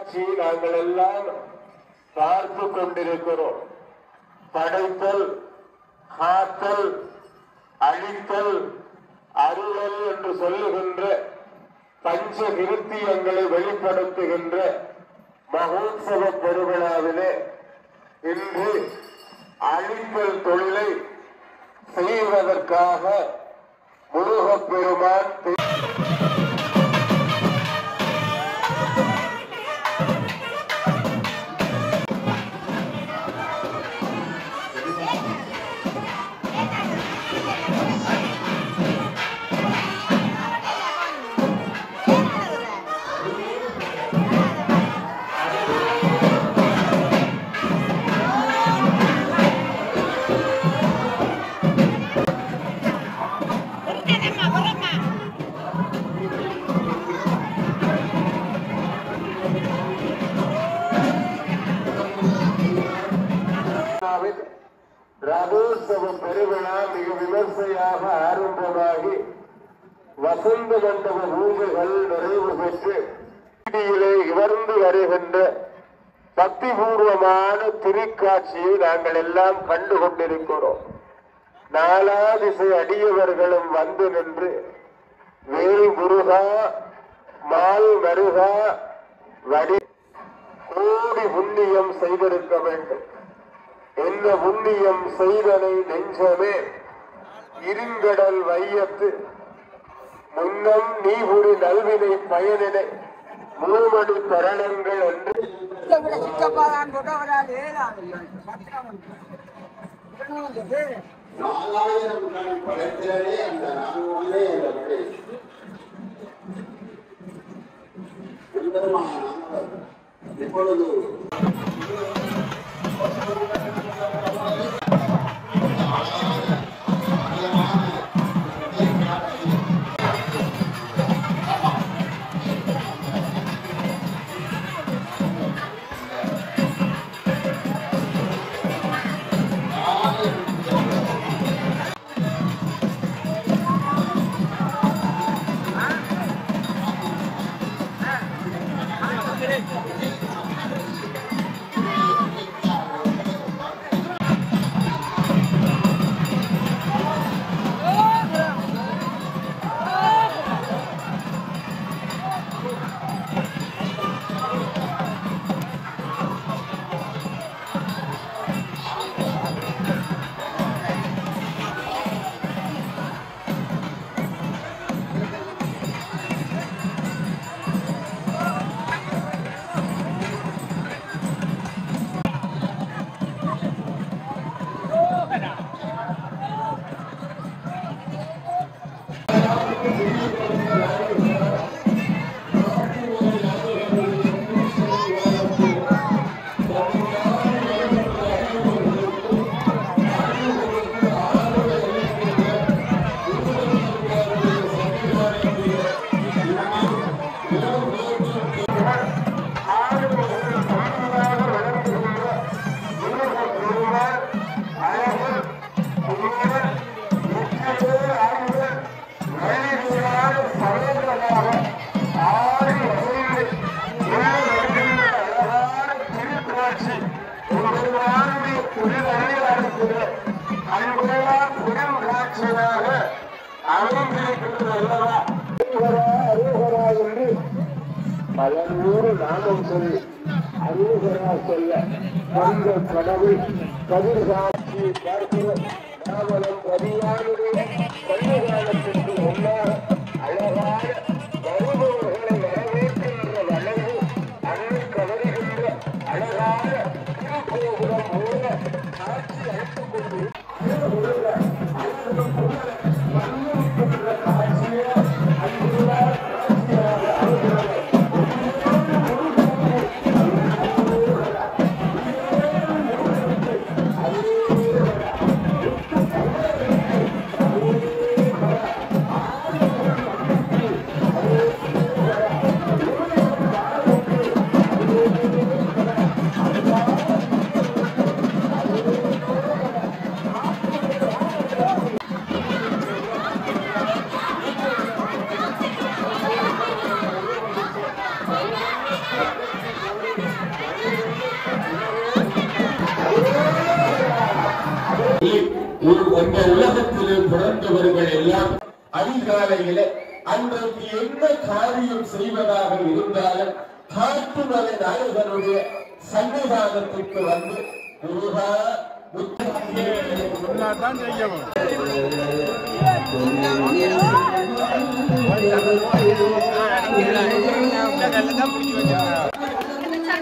காட்சியை நாங்கள் எல்லாம் பார்த்து கொண்டிருக்கிறோம் படைத்தல் காத்தல் அழித்தல் அருளல் என்று சொல்லுகின்ற பஞ்ச கிருத்தியங்களை வெளிப்படுத்துகின்ற மகோத்சவ பெருவிழாவிலே இன்று அழித்தல் தொழிலை செய்வதற்காக முருகப்பெருமான் தே- Correma, correma. விழாவில் ரதோற்சவம் பெருவிழா மிக விமர்சையாக ஆரம்பமாகி வசந்த மண்டப பூஜைகள் நிறைவு பெற்று வீதியிலே இவர்ந்து வருகின்ற பக்திபூர்வமான திருக்காட்சியை நாங்கள் எல்லாம் கண்டு கொண்டிருக்கிறோம் நாலாதிசை அடியவர்களும் வந்து நின்று வேல் முருகா மால் மருகா வடி கோடி புண்ணியம் செய்திருக்க வேண்டும் என்ன புண்ணியம் செய்தனை நெஞ்சமே இருங்கடல் வையத்து முன்னம் நீபுரி நல்வினை பயனினை மூமணி தரணங்கள் என்று ഇവിടെ ചിക്കപ്പാതാൻ കൊണ്ടവരാൽ ഏതാണ് நாலாயிரம் டன் படைத்திலே அந்த நான்கே எனக்கு சுந்தரமான நாங்கள் இப்பொழுது பல நூறு நாமம் சொல்லி அருகரா சொல்ல வந்த கடவுள் கதிர்காட்சி பார்க்கிறோம் நாமலம் பதியானுடைய கண்ணுகாலத்திற்கு முன்னாக அழகான வருபவர்களை வரவேற்கின்ற வளைவு அன்னை கவருகின்ற அழகான திருக்கோபுரம் மூல காட்சி அளித்துக் கொண்டு ஆ ஒரு- இந்த உலகத்திலே பிறந்தவர்கள் எல்லாம் அதிகாலையிலே அன்றைக்கு என்ன காரியம் செய்வதாக இருந்தாலும் காட்டுமலை நாயகனுடைய சன்னிதானத்திற்கு வந்து முருகா முத்து தான் செய்யணும் தான் பிடிச்சி வச்சிருக்கேன்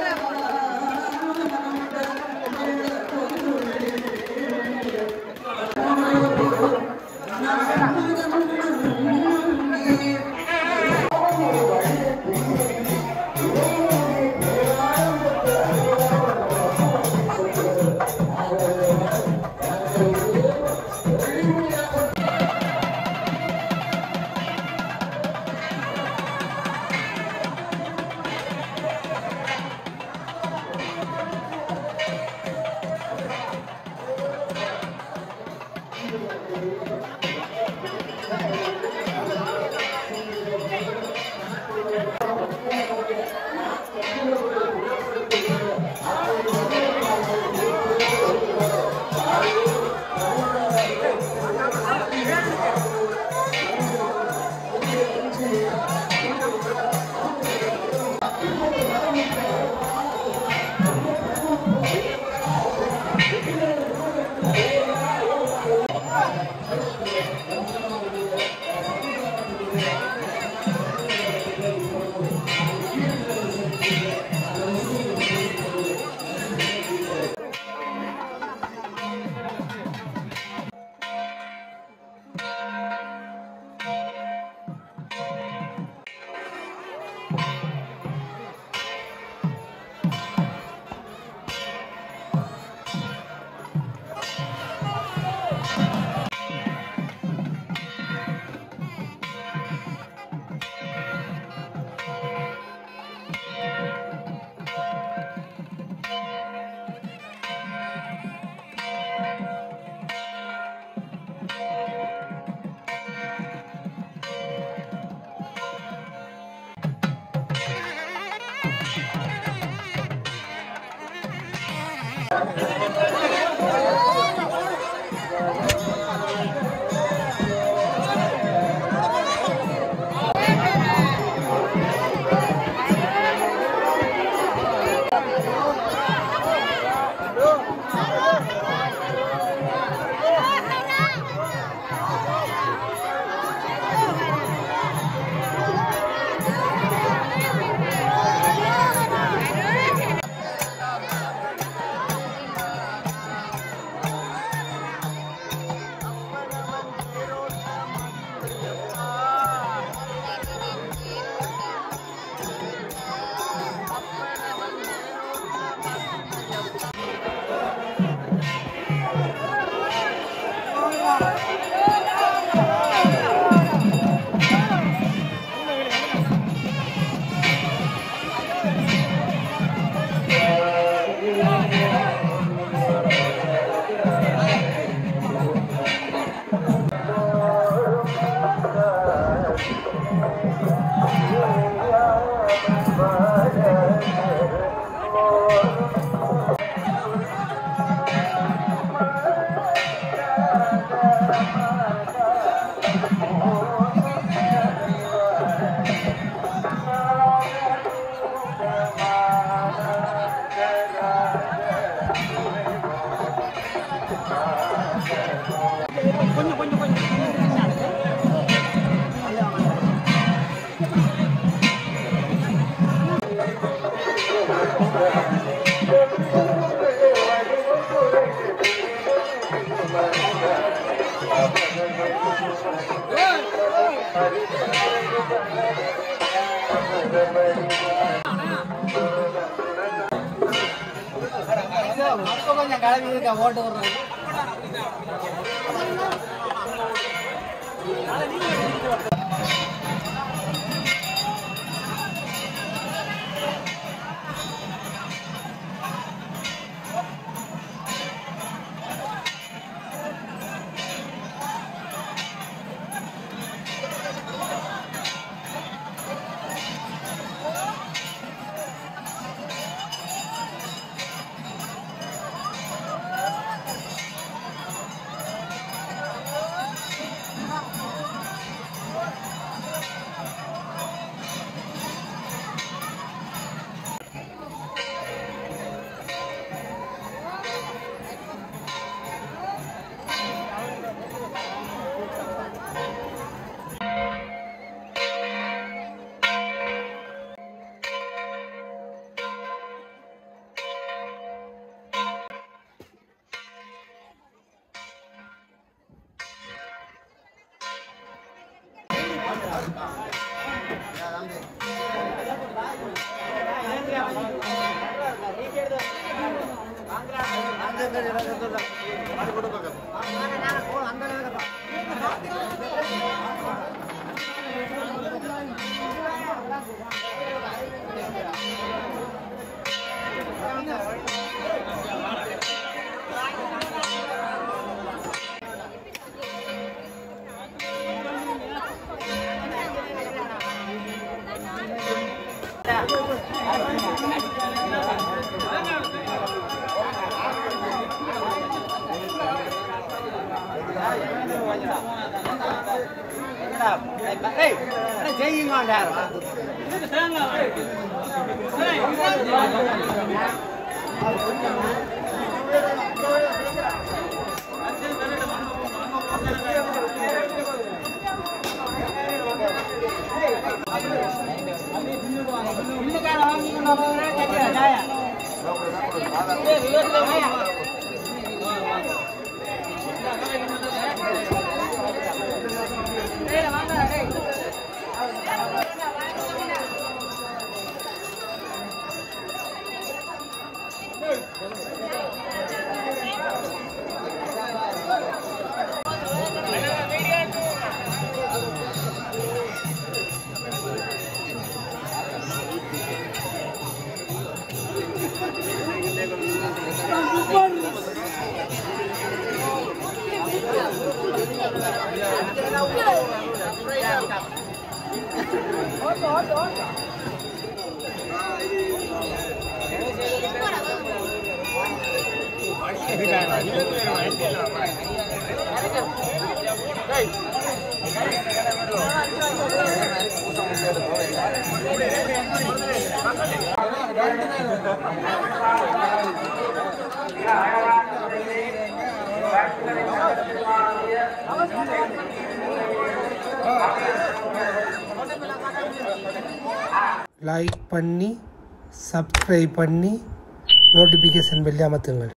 கொஞ்சம் கிளம்பி இருக்க ஓட்டு விடுறது ஆ லைக் பண்ணி சப்ஸ்கிரைப் பண்ணி நோட்டிஃபிகேஷன் பெல் அமர்த்துங்கள்